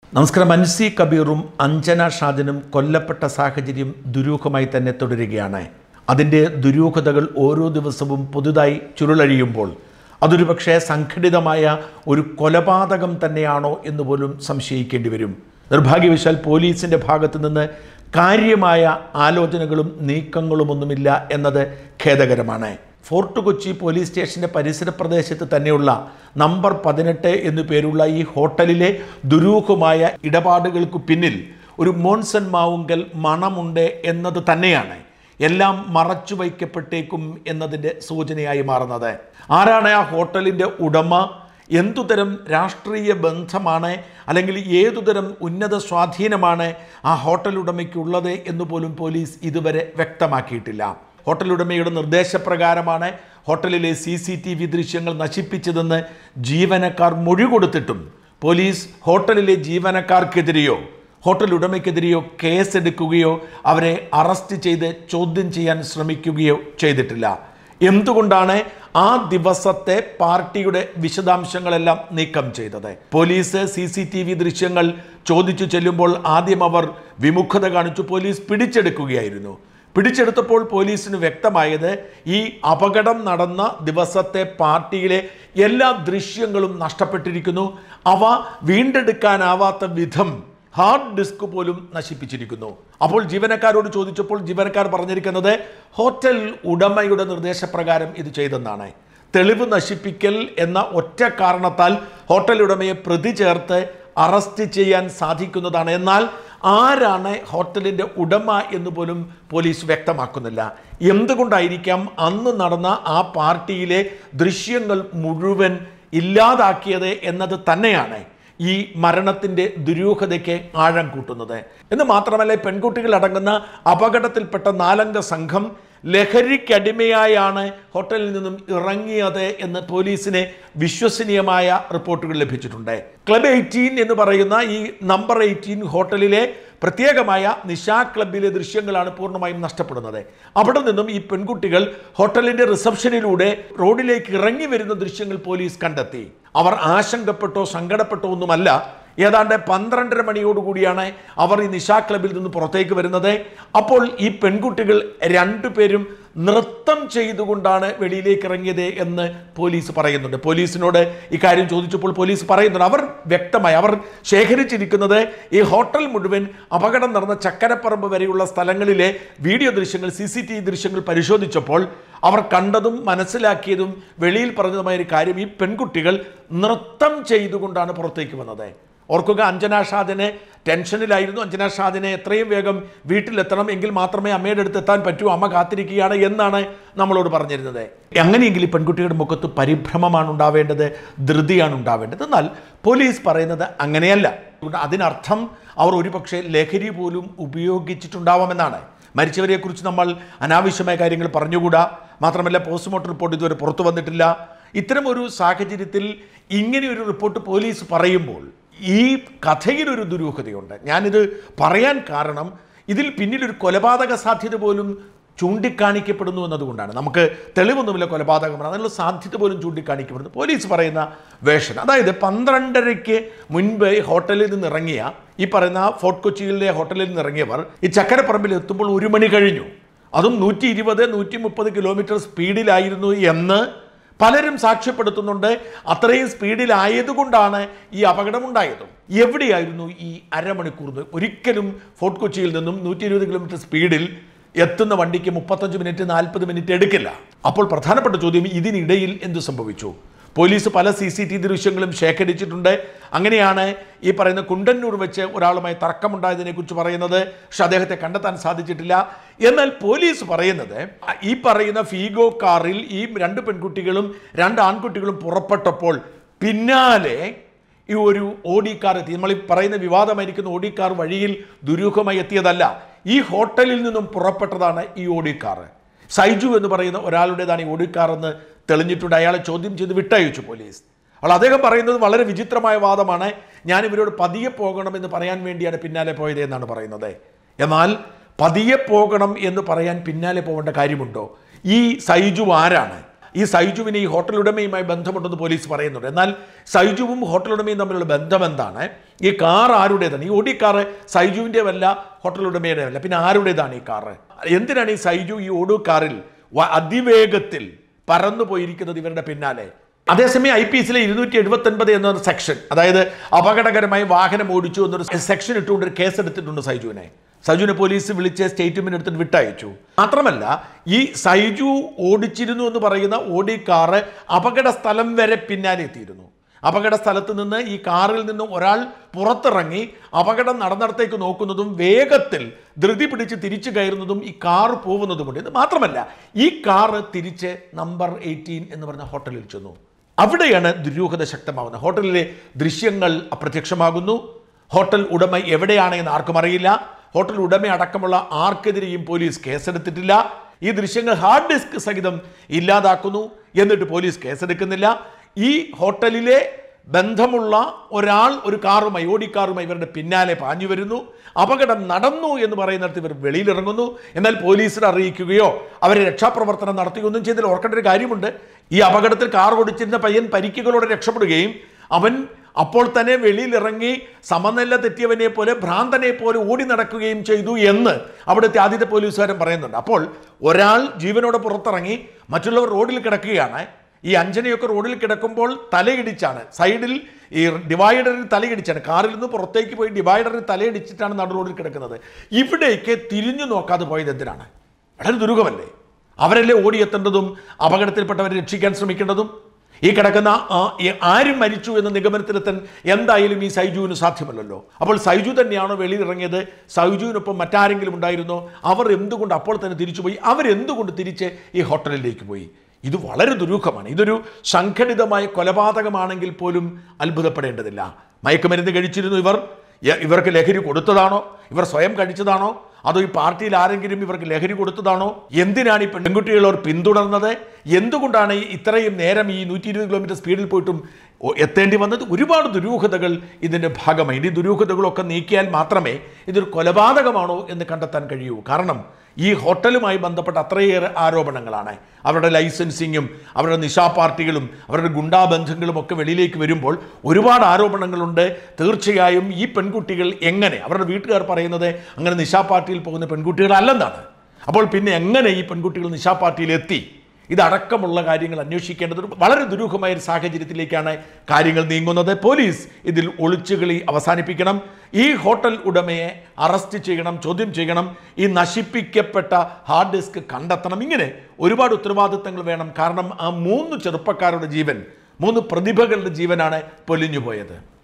നമസ്കാരം അൻസി കബീറും അഞ്ജന ഷാജനും കൊല്ലപ്പെട്ട സാഹചര്യം ദുരൂഹമായി തന്നെ തുടരുകയാണ് അതിൻ്റെ ദുരൂഹതകൾ ഓരോ ദിവസവും പുതുതായി ചുരുളഴിയുമ്പോൾ അതൊരു പക്ഷേ സംഘടിതമായ ഒരു കൊലപാതകം തന്നെയാണോ എന്ന് പോലും സംശയിക്കേണ്ടി വരും നിർഭാഗ്യവശാൽ പോലീസിൻ്റെ ഭാഗത്തു നിന്ന് കാര്യമായ ആലോചനകളും നീക്കങ്ങളുമൊന്നുമില്ല എന്നത് ഖേദകരമാണ് ഫോർട്ട് കൊച്ചി പോലീസ് സ്റ്റേഷൻ്റെ പരിസര പ്രദേശത്ത് തന്നെയുള്ള നമ്പർ പതിനെട്ട് എന്നു പേരുള്ള ഈ ഹോട്ടലിലെ ദുരൂഹമായ ഇടപാടുകൾക്ക് പിന്നിൽ ഒരു മോൺസൺ മാവുങ്കൽ മണമുണ്ട് എന്നത് തന്നെയാണ് എല്ലാം മറച്ചു വയ്ക്കപ്പെട്ടേക്കും എന്നതിൻ്റെ സൂചനയായി മാറുന്നത് ആരാണ് ആ ഹോട്ടലിൻ്റെ ഉടമ എന്തുതരം രാഷ്ട്രീയ ബന്ധമാണ് അല്ലെങ്കിൽ ഏതുതരം ഉന്നത സ്വാധീനമാണ് ആ ഹോട്ടൽ ഉടമയ്ക്കുള്ളത് എന്ന് പോലും പോലീസ് ഇതുവരെ വ്യക്തമാക്കിയിട്ടില്ല ഹോട്ടൽ ഉടമയുടെ നിർദ്ദേശപ്രകാരമാണ് ഹോട്ടലിലെ സി സി ടി വി ദൃശ്യങ്ങൾ നശിപ്പിച്ചതെന്ന് ജീവനക്കാർ മൊഴി കൊടുത്തിട്ടും പോലീസ് ഹോട്ടലിലെ ജീവനക്കാർക്കെതിരെയോ ഹോട്ടൽ ഉടമയ്ക്കെതിരെയോ കേസെടുക്കുകയോ അവരെ അറസ്റ്റ് ചെയ്ത് ചോദ്യം ചെയ്യാൻ ശ്രമിക്കുകയോ ചെയ്തിട്ടില്ല എന്തുകൊണ്ടാണ് ആ ദിവസത്തെ പാർട്ടിയുടെ വിശദാംശങ്ങളെല്ലാം നീക്കം ചെയ്തത് police C C T V ദൃശ്യങ്ങൾ ചോദിച്ചു ചെല്ലുമ്പോൾ ആദ്യം അവർ വിമുഖത കാണിച്ചു പോലീസ് പിടിച്ചെടുക്കുകയായിരുന്നു പിടിച്ചെടുത്തപ്പോൾ പോലീസിന് വ്യക്തമായത് ഈ അപകടം നടന്ന ദിവസത്തെ പാർട്ടിയിലെ എല്ലാ ദൃശ്യങ്ങളും നഷ്ടപ്പെട്ടിരിക്കുന്നു അവ വീണ്ടെടുക്കാനാവാത്ത വിധം ഹാർഡ് ഡിസ്ക് പോലും നശിപ്പിച്ചിരിക്കുന്നു അപ്പോൾ ജീവനക്കാരോട് ചോദിച്ചപ്പോൾ ജീവനക്കാർ പറഞ്ഞിരിക്കുന്നത് ഹോട്ടൽ ഉടമയുടെ നിർദ്ദേശപ്രകാരം ഇത് ചെയ്തെന്നാണ് തെളിവ് നശിപ്പിക്കൽ എന്ന ഒറ്റ കാരണത്താൽ ഹോട്ടൽ ഉടമയെ പ്രതി ചേർത്ത് അറസ്റ്റ് ചെയ്യാൻ സാധിക്കുന്നതാണ് എന്നാൽ ആരാണ് ഹോട്ടലിൻ്റെ ഉടമ എന്ന് പോലും പോലീസ് വ്യക്തമാക്കുന്നില്ല എന്തുകൊണ്ടായിരിക്കാം അന്ന് നടന്ന ആ പാർട്ടിയിലെ ദൃശ്യങ്ങൾ മുഴുവൻ ഇല്ലാതാക്കിയത് എന്നത് തന്നെയാണ് ഈ മരണത്തിൻ്റെ ദുരൂഹതയ്ക്ക് ആഴം കൂട്ടുന്നത് എന്ന് മാത്രമല്ല ഈ പെൺകുട്ടികൾ അടങ്ങുന്ന അപകടത്തിൽപ്പെട്ട നാലംഗ സംഘം ലഹരിക്കടിമയായാണ് ഹോട്ടലിൽ നിന്നും ഇറങ്ങിയത് എന്ന് പോലീസിന് വിശ്വസനീയമായ റിപ്പോർട്ടുകൾ ലഭിച്ചിട്ടുണ്ട് ക്ലബ് എയ്റ്റീൻ എന്ന് പറയുന്ന ഈ നമ്പർ എയ്റ്റീൻ ഹോട്ടലിലെ പ്രത്യേകമായ നിശാ ക്ലബിലെ ദൃശ്യങ്ങളാണ് പൂർണ്ണമായും നഷ്ടപ്പെടുന്നത് അവിടെ നിന്നും ഈ പെൺകുട്ടികൾ ഹോട്ടലിന്റെ റിസപ്ഷനിലൂടെ റോഡിലേക്ക് ഇറങ്ങി വരുന്ന ദൃശ്യങ്ങൾ പോലീസ് കണ്ടെത്തി അവർ ആശങ്കപ്പെട്ടോ സങ്കടപ്പെട്ടോ ഒന്നുമല്ല ഏതാണ്ട് പന്ത്രണ്ടര മണിയോടുകൂടിയാണ് അവർ ഈ നിശാ ക്ലബിൽ നിന്ന് പുറത്തേക്ക് വരുന്നത് അപ്പോൾ ഈ പെൺകുട്ടികൾ രണ്ടുപേരും നൃത്തം ചെയ്തുകൊണ്ടാണ് വെളിയിലേക്ക് ഇറങ്ങിയത് എന്ന് പോലീസ് പറയുന്നുണ്ട് പോലീസിനോട് ഇക്കാര്യം ചോദിച്ചപ്പോൾ പോലീസ് പറയുന്നുണ്ട് അവർ വ്യക്തമായി അവർ ശേഖരിച്ചിരിക്കുന്നത് ഈ ഹോട്ടൽ മുഴുവൻ അപകടം നടന്ന ചക്കരപ്പറമ്പ് വരെയുള്ള സ്ഥലങ്ങളിലെ വീഡിയോ ദൃശ്യങ്ങൾ സി സി ടി വി ദൃശ്യങ്ങൾ പരിശോധിച്ചപ്പോൾ അവർ കണ്ടതും മനസ്സിലാക്കിയതും വെളിയിൽ പറഞ്ഞതുമായ ഒരു കാര്യം ഈ പെൺകുട്ടികൾ നൃത്തം ചെയ്തുകൊണ്ടാണ് പുറത്തേക്ക് വന്നത് ഓർക്കുക അഞ്ജന ഷാദിനെ ടെൻഷനിലായിരുന്നു അഞ്ജന ഷാദിനെ എത്രയും വേഗം വീട്ടിലെത്തണം എങ്കിൽ മാത്രമേ അമ്മയുടെ അടുത്ത് എത്താൻ പറ്റൂ അമ്മ കാത്തിരിക്കുകയാണ് എന്നാണ് നമ്മളോട് പറഞ്ഞിരുന്നത് അങ്ങനെയെങ്കിൽ ഈ പെൺകുട്ടിയുടെ മുഖത്ത് പരിഭ്രമമാണ് ഉണ്ടാവേണ്ടത് ധൃതിയാണ് ഉണ്ടാവേണ്ടത് എന്നാൽ പോലീസ് പറയുന്നത് അങ്ങനെയല്ല അതിനർത്ഥം അവർ ഒരുപക്ഷെ ലഹരി പോലും ഉപയോഗിച്ചിട്ടുണ്ടാവാമെന്നാണ് മരിച്ചവരെക്കുറിച്ച് നമ്മൾ അനാവശ്യമായ കാര്യങ്ങൾ പറഞ്ഞുകൂടാ മാത്രമല്ല പോസ്റ്റ്മോർട്ടം റിപ്പോർട്ട് ഇതുവരെ പുറത്തു വന്നിട്ടില്ല ഇത്തരം ഒരു സാഹചര്യത്തിൽ ഇങ്ങനെ ഒരു റിപ്പോർട്ട് പോലീസ് പറയുമ്പോൾ ഈ കഥയിലൊരു ദുരൂഹതയുണ്ട് ഞാനിത് പറയാൻ കാരണം ഇതിൽ പിന്നിലൊരു കൊലപാതക സാധ്യത പോലും ചൂണ്ടിക്കാണിക്കപ്പെടുന്നു എന്നതുകൊണ്ടാണ് നമുക്ക് തെളിവൊന്നുമില്ല കൊലപാതകമാണ് അതിനുള്ള സാധ്യത പോലും ചൂണ്ടിക്കാണിക്കപ്പെടുന്നു പോലീസ് പറയുന്ന വേഷൻ അതായത് പന്ത്രണ്ടരയ്ക്ക് മുൻപ് ഈ ഹോട്ടലിൽ നിന്ന് ഇറങ്ങിയ ഈ പറയുന്ന ഫോർട്ട് കൊച്ചിയിലെ ഹോട്ടലിൽ നിന്ന് ഇറങ്ങിയവർ ഈ ചക്കരപ്പറമ്പിൽ എത്തുമ്പോൾ ഒരു മണി കഴിഞ്ഞു അതും നൂറ്റി ഇരുപത് നൂറ്റി മുപ്പത് കിലോമീറ്റർ സ്പീഡിലായിരുന്നു എന്ന് പലരും സാക്ഷ്യപ്പെടുത്തുന്നുണ്ട് അത്രയും സ്പീഡിലായതുകൊണ്ടാണ് ഈ അപകടമുണ്ടായത് എവിടെയായിരുന്നു ഈ അരമണിക്കൂർ ഒരിക്കലും ഫോർട്ട് കൊച്ചിയിൽ നിന്നും നൂറ്റി ഇരുപത് കിലോമീറ്റർ സ്പീഡിൽ എത്തുന്ന വണ്ടിക്ക് മുപ്പത്തഞ്ച് മിനിറ്റ് നാൽപ്പത് മിനിറ്റ് എടുക്കില്ല അപ്പോൾ പ്രധാനപ്പെട്ട ചോദ്യം ഇതിനിടയിൽ എന്തു സംഭവിച്ചു പോലീസ് പല സി സി ടി ദൃശ്യങ്ങളും ശേഖരിച്ചിട്ടുണ്ട് അങ്ങനെയാണ് ഈ പറയുന്ന കുണ്ടന്നൂർ വെച്ച് ഒരാളുമായി തർക്കമുണ്ടായതിനെ കുറിച്ച് പറയുന്നത് പക്ഷെ അദ്ദേഹത്തെ കണ്ടെത്താൻ സാധിച്ചിട്ടില്ല എന്നാൽ പോലീസ് പറയുന്നത് ഈ പറയുന്ന ഫീഗോ കാറിൽ ഈ രണ്ട് പെൺകുട്ടികളും രണ്ട് ആൺകുട്ടികളും പുറപ്പെട്ടപ്പോൾ പിന്നാലെ ഈ ഒരു ഓടി കാർ എത്തി നമ്മൾ ഈ പറയുന്ന വിവാദമായിരിക്കുന്ന ഓടി കാർ വഴിയിൽ ദുരൂഹമായി എത്തിയതല്ല ഈ ഹോട്ടലിൽ നിന്നും പുറപ്പെട്ടതാണ് ഈ ഓടി കാർ സൈജു എന്ന് പറയുന്ന ഒരാളുടേതാണ് ഈ ഓടി കാർ എന്ന് തെളിഞ്ഞിട്ടുണ്ട് അയാളെ ചോദ്യം ചെയ്ത് വിട്ടയച്ചു പോലീസ് അപ്പോൾ അദ്ദേഹം പറയുന്നത് വളരെ വിചിത്രമായ വാദമാണ് ഞാൻ ഇവരോട് പതിയെ പോകണമെന്ന് പറയാൻ വേണ്ടിയാണ് പിന്നാലെ പോയത് എന്നാണ് പറയുന്നത് എന്നാൽ പതിയെ പോകണം എന്ന് പറയാൻ പിന്നാലെ പോകേണ്ട കാര്യമുണ്ടോ ഈ സൈജു ആരാണ് ഈ സൈജുവിന് ഈ ഹോട്ടൽ ഉടമയുമായി ബന്ധമുണ്ടെന്ന് പോലീസ് പറയുന്നുണ്ട് എന്നാൽ സൈജുവും ഹോട്ടൽ ഉടമയും തമ്മിലുള്ള ബന്ധം എന്താണ് ഈ കാർ ആരുടേതാണ് ഈ ഓടി കാറ് സൈജുവിൻ്റെ വല്ല ഹോട്ടൽ ഉടമയുടെ അല്ല പിന്നെ ആരുടേതാണ് ഈ കാറ് എന്തിനാണ് ഈ സൈജു ഈ ഓടു കാറിൽ വ- അതിവേഗത്തിൽ പറന്നു പോയിരിക്കുന്നത് ഇവരുടെ പിന്നാലെ അതേസമയം ഐ പി എസിലെ ഇരുന്നൂറ്റി എഴുപത്തി ഒൻപത് എന്ന സെക്ഷൻ അതായത് അപകടകരമായി വാഹനം ഓടിച്ചു എന്നൊരു സെക്ഷൻ ഇട്ടുകൊണ്ട് ഒരു കേസ് എടുത്തിട്ടുണ്ട് സൈജുവിനെ സൈജുവിനെ പോലീസ് വിളിച്ച് സ്റ്റേറ്റ്മെന്റ് എടുത്തിട്ട് വിട്ടയച്ചു മാത്രമല്ല ഈ സൈജു ഓടിച്ചിരുന്നു എന്ന് പറയുന്ന ഓടി കാറ് അപകട സ്ഥലം വരെ പിന്നാലെ എത്തിയിരുന്നു അപകട സ്ഥലത്ത് നിന്ന് ഈ കാറിൽ നിന്നും ഒരാൾ പുറത്തിറങ്ങി അപകടം നടന്നിടത്തേക്ക് നോക്കുന്നതും വേഗത്തിൽ ധൃതി പിടിച്ച് തിരിച്ചു കയറുന്നതും ഈ കാർ പോകുന്നതുമുണ്ട് ഇത് മാത്രമല്ല ഈ കാറ് തിരിച്ച് നമ്പർ എയ്റ്റീൻ എന്ന് പറഞ്ഞ ഹോട്ടലിൽ ചെന്നു അവിടെയാണ് ദുരൂഹത ശക്തമാവുന്നത് ഹോട്ടലിലെ ദൃശ്യങ്ങൾ അപ്രത്യക്ഷമാകുന്നു ഹോട്ടൽ ഉടമ എവിടെയാണ് എന്ന് ആർക്കും അറിയില്ല ഹോട്ടൽ ഉടമ അടക്കമുള്ള ആർക്കെതിരെയും പോലീസ് കേസെടുത്തിട്ടില്ല ഈ ദൃശ്യങ്ങൾ ഹാർഡ് ഡിസ്ക് സഹിതം ഇല്ലാതാക്കുന്നു എന്നിട്ട് പോലീസ് കേസെടുക്കുന്നില്ല ഈ ഹോട്ടലിലെ ബന്ധമുള്ള ഒരാൾ ഒരു കാറുമായി ഓടിക്കാറുമായി ഇവരുടെ പിന്നാലെ പാഞ്ഞു വരുന്നു അപകടം നടന്നു എന്ന് പറയുന്നിടത്ത് ഇവർ വെളിയിലിറങ്ങുന്നു എന്നാൽ പോലീസിനെ അറിയിക്കുകയോ അവരെ രക്ഷാപ്രവർത്തനം നടത്തുകയൊന്നും ചെയ്തതിൽ ഓർക്കേണ്ട ഒരു കാര്യമുണ്ട് ഈ അപകടത്തിൽ കാർ ഓടിച്ചിരുന്ന പയ്യൻ പരിക്കുകളോടെ രക്ഷപ്പെടുകയും അവൻ അപ്പോൾ തന്നെ വെളിയിലിറങ്ങി സമനില തെറ്റിയവനെ പോലെ ഭ്രാന്തനെ പോലെ ഓടി നടക്കുകയും ചെയ്തു എന്ന് അവിടുത്തെ ആദ്യത്തെ പോലീസുകാരൻ പറയുന്നുണ്ട് അപ്പോൾ ഒരാൾ ജീവനോടെ പുറത്തിറങ്ങി മറ്റുള്ളവർ റോഡിൽ കിടക്കുകയാണ് ഈ അഞ്ജനയൊക്കെ റോഡിൽ കിടക്കുമ്പോൾ തലയിടിച്ചാണ് സൈഡിൽ ഈ ഡിവൈഡറിൽ തലയിടിച്ചാണ് കാറിൽ നിന്ന് പുറത്തേക്ക് പോയി ഡിവൈഡറിൽ തലയിടിച്ചിട്ടാണ് നടു റോഡിൽ കിടക്കുന്നത് ഇവിടേക്ക് തിരിഞ്ഞു നോക്കാതെ പോയത് എന്തിനാണ് വളരെ ദുരൂഹമല്ലേ അവരല്ലേ ഓടിയെത്തേണ്ടതും അപകടത്തിൽപ്പെട്ടവരെ രക്ഷിക്കാൻ ശ്രമിക്കേണ്ടതും ഈ കിടക്കുന്ന ആ- ഈ ആരും മരിച്ചു എന്ന നിഗമനത്തിലെത്താൻ എന്തായാലും ഈ സൈജുവിന് സാധ്യമല്ലല്ലോ അപ്പോൾ സൈജു തന്നെയാണോ വെളിയിലിറങ്ങിയത് സൈജുവിനൊപ്പം മറ്റാരെങ്കിലും ഉണ്ടായിരുന്നോ അവർ എന്തുകൊണ്ട് അപ്പോൾ തന്നെ തിരിച്ചുപോയി അവരെന്തുകൊണ്ട് തിരിച്ച് ഈ ഹോട്ടലിലേക്ക് പോയി ഇത് വളരെ ദുരൂഹമാണ് ഇതൊരു സംഘടിതമായ കൊലപാതകമാണെങ്കിൽ പോലും അത്ഭുതപ്പെടേണ്ടതില്ല മയക്കുമരുന്ന് കഴിച്ചിരുന്നു ഇവർ യ- ഇവർക്ക് ലഹരി കൊടുത്തതാണോ ഇവർ സ്വയം കഴിച്ചതാണോ അതോ ഈ പാർട്ടിയിൽ ആരെങ്കിലും ഇവർക്ക് ലഹരി കൊടുത്തതാണോ എന്തിനാണ് ഈ പെൺകുട്ടികൾ അവർ പിന്തുടർന്നത് എന്തുകൊണ്ടാണ് ഈ ഇത്രയും നേരം ഈ നൂറ്റി ഇരുപത് കിലോമീറ്റർ സ്പീഡിൽ പോയിട്ടും ഒ- എത്തേണ്ടി വന്നത് ഒരുപാട് ദുരൂഹതകൾ ഇതിൻ്റെ ഭാഗമായി ഈ ദുരൂഹതകളൊക്കെ നീക്കിയാൽ മാത്രമേ ഇതൊരു കൊലപാതകമാണോ എന്ന് കണ്ടെത്താൻ കഴിയൂ കാരണം ഈ ഹോട്ടലുമായി ബന്ധപ്പെട്ട അത്രയേറെ ആരോപണങ്ങളാണ് അവരുടെ ലൈസൻസിങ്ങും അവരുടെ നിശാ പാർട്ടികളും അവരുടെ ഗുണ്ടാബന്ധങ്ങളും ഒക്കെ വെളിയിലേക്ക് വരുമ്പോൾ ഒരുപാട് ആരോപണങ്ങളുണ്ട് തീർച്ചയായും ഈ പെൺകുട്ടികൾ എങ്ങനെ അവരുടെ വീട്ടുകാർ പറയുന്നത് അങ്ങനെ നിശാ പാർട്ടിയിൽ പോകുന്ന പെൺകുട്ടികളല്ലെന്നാണ് അപ്പോൾ പിന്നെ എങ്ങനെ ഈ പെൺകുട്ടികൾ നിശാ പാർട്ടിയിൽ എത്തി ഇതടക്കമുള്ള കാര്യങ്ങൾ അന്വേഷിക്കേണ്ടത് ഒരു വളരെ ദുരൂഹമായ ഒരു സാഹചര്യത്തിലേക്കാണ് കാര്യങ്ങൾ നീങ്ങുന്നത് പോലീസ് ഇതിൽ ഒളിച്ചുകളി അവസാനിപ്പിക്കണം ഈ ഹോട്ടൽ ഉടമയെ അറസ്റ്റ് ചെയ്യണം ചോദ്യം ചെയ്യണം ഈ നശിപ്പിക്കപ്പെട്ട ഹാർഡ് ഡിസ്ക് കണ്ടെത്തണം ഇങ്ങനെ ഒരുപാട് ഉത്തരവാദിത്തങ്ങൾ വേണം കാരണം ആ മൂന്ന് ചെറുപ്പക്കാരുടെ ജീവൻ മൂന്ന് പ്രതിഭകളുടെ ജീവനാണ് പൊലിഞ്ഞു പോയത്